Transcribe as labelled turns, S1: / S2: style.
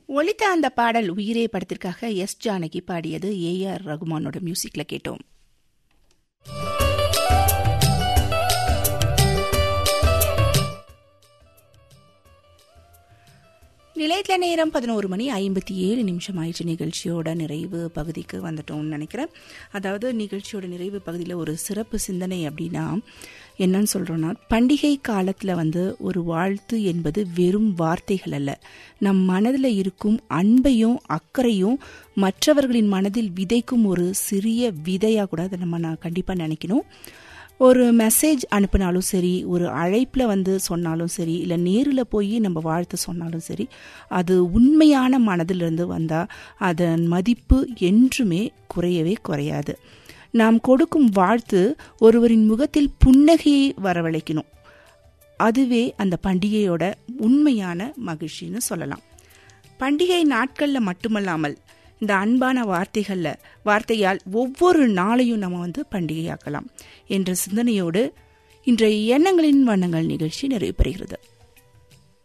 S1: ஒலித்த அந்த பாடல் உயிரே படத்திற்காக எஸ் ஜானகி பாடியது ஏ ஆர் ரகுமானோட மியூசிக்ல கேட்டோம் நிலையத்தில் நேரம் பதினோரு மணி ஐம்பத்தி ஏழு நிமிஷம் ஆயிடுச்சு நிகழ்ச்சியோட நிறைவு பகுதிக்கு வந்துட்டோம்னு நினைக்கிறேன் அதாவது நிகழ்ச்சியோட நிறைவு பகுதியில் ஒரு சிறப்பு சிந்தனை அப்படின்னா என்னன்னு சொல்கிறோன்னா பண்டிகை காலத்தில் வந்து ஒரு வாழ்த்து என்பது வெறும் வார்த்தைகள் அல்ல நம் மனதில் இருக்கும் அன்பையும் அக்கறையும் மற்றவர்களின் மனதில் விதைக்கும் ஒரு சிறிய விதையாக கூட அதை நம்ம நான் கண்டிப்பாக நினைக்கணும் ஒரு மெசேஜ் அனுப்பினாலும் சரி ஒரு அழைப்பில் வந்து சொன்னாலும் சரி இல்லை நேரில் போய் நம்ம வாழ்த்து சொன்னாலும் சரி அது உண்மையான மனதிலிருந்து வந்தால் அதன் மதிப்பு என்றுமே குறையவே குறையாது நாம் கொடுக்கும் வாழ்த்து ஒருவரின் முகத்தில் புன்னகையை வரவழைக்கணும் அதுவே அந்த பண்டிகையோட உண்மையான மகிழ்ச்சின்னு சொல்லலாம் பண்டிகை நாட்களில் மட்டுமல்லாமல் இந்த அன்பான வார்த்தைகளில் வார்த்தையால் ஒவ்வொரு நாளையும் நம்ம வந்து பண்டிகையாக்கலாம் என்ற சிந்தனையோடு இன்றைய எண்ணங்களின் வண்ணங்கள் நிகழ்ச்சி நிறைவு பெறுகிறது